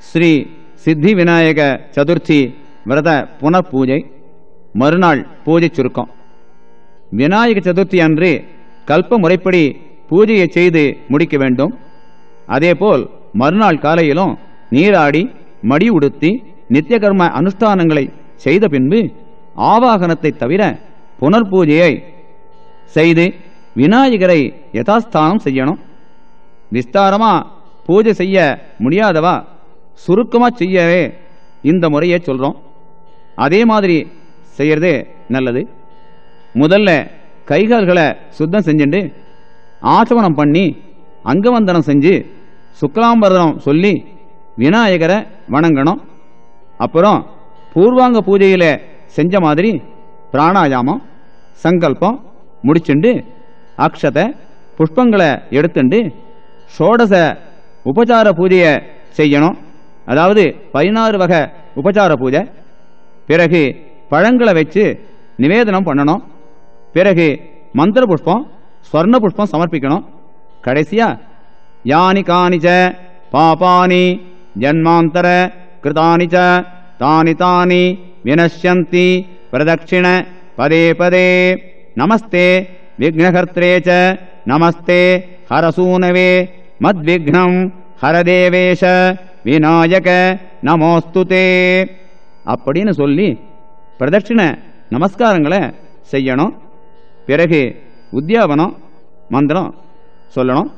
ஸ்ரீ சித்தி விநாயக சதுர்த்தி விரத புனர்பூஜை மறுநாள் பூஜை சுருக்கம் விநாயக சதுர்த்தி அன்று கல்ப முறைப்படி பூஜையை செய்து முடிக்க வேண்டும் அதேபோல் மறுநாள் காலையிலும் நீராடி மடி உடுத்தி நித்திய கர்ம அனுஷ்டானங்களை செய்த பின்பு ஆவாகனத்தை தவிர புனர்பூஜையை செய்து விநாயகரை யதாஸ்தானம் செய்யணும் விஸ்தாரமா பூஜை செய்ய முடியாதவா சுருக்கமா செய்யவே இந்த முறையை சொல்றோம் அதே மாதிரி செய்யறதே நல்லது முதல்ல கைகால்களை சுத்தம் செஞ்சுட்டு ஆச்சமனம் பண்ணி அங்கவந்தனம் செஞ்சு சுக்லாம்பரதனம் சொல்லி விநாயகரை வணங்கணும் அப்புறம் பூர்வாங்க பூஜையில செஞ்ச மாதிரி பிராணாயாமம் சங்கல்பம் முடிச்சுண்டு அக்ஷதை புஷ்பங்களை எடுத்துண்டு ஷோடச உபசார பூஜையை செய்யணும் அதாவது பதினாறு வகை உபசார பூஜை பிறகு பழங்களை வச்சு நிவேதனம் பண்ணணும் பிறகு மந்திர புஷ்பம் ஸ்வர்ண புஷ்பம் சமர்ப்பிக்கணும் கடைசியா யானி காணிச்ச பாபானி ஜன்மாந்தர கிருதானி ச தானி தானி வினஷ்யந்தி பிரதட்சிண பதே பதே நமஸ்தே விக்னகர்த்ரே ச நமஸ்தே ஹரசூனவே மத்விக்னம் ஹரதேவேஷ விநாயக நமோஸ்துதே அப்படின்னு சொல்லி பிரதட்சிண நமஸ்காரங்களை செய்யணும் பிறகு உத்தியாபனம் மந்திரம் சொல்லணும்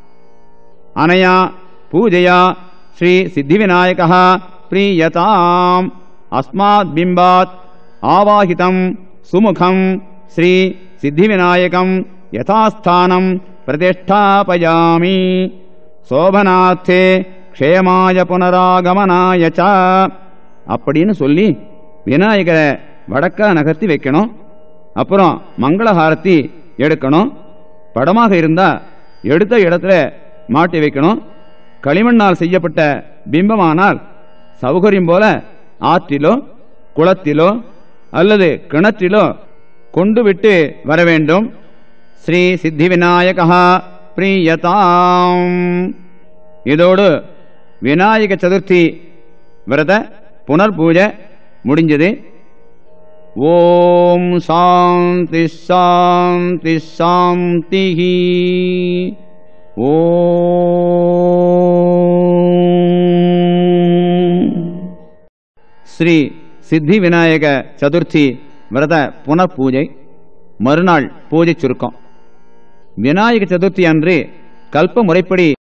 அனயா பூஜையா ஸ்ரீ சித்திவிநாயக பிரியதாம் அஸ்மாத் பிம்பாத் ஆவாஹிதம் சுமுகம் ஸ்ரீ சித்திவிநாயகம் யதாஸ்தானம் பிரதிஷ்டாபயாமி சோபனார்த்தே க்ஷேமாய புனராகமனாய ச அப்படின்னு சொல்லி விநாயகரை வடக்கா நகர்த்தி வைக்கணும் அப்புறம் மங்களஹாரத்தி எடுக்கணும் படமாக இருந்தா எடுத்த இடத்துல மாட்டி வைக்கணும் களிமண்ணால் செய்யப்பட்ட பிம்பமானால் சௌகரியம் போல ஆற்றிலோ குளத்திலோ அல்லது கிணற்றிலோ கொண்டு விட்டு வர வேண்டும் ஸ்ரீ சித்தி விநாயகா பிரியதாம் இதோடு விநாயக சதுர்த்தி விரத புனர்பூஜை முடிஞ்சது ஓம் சாந்தி சாந்தி சாந்தி ஓம் ஸ்ரீ சித்தி விநாயக சதுர்த்தி விரத புனர்பூஜை மறுநாள் பூஜை சுருக்கம் விநாயக சதுர்த்தி அன்று கல்ப முறைப்படி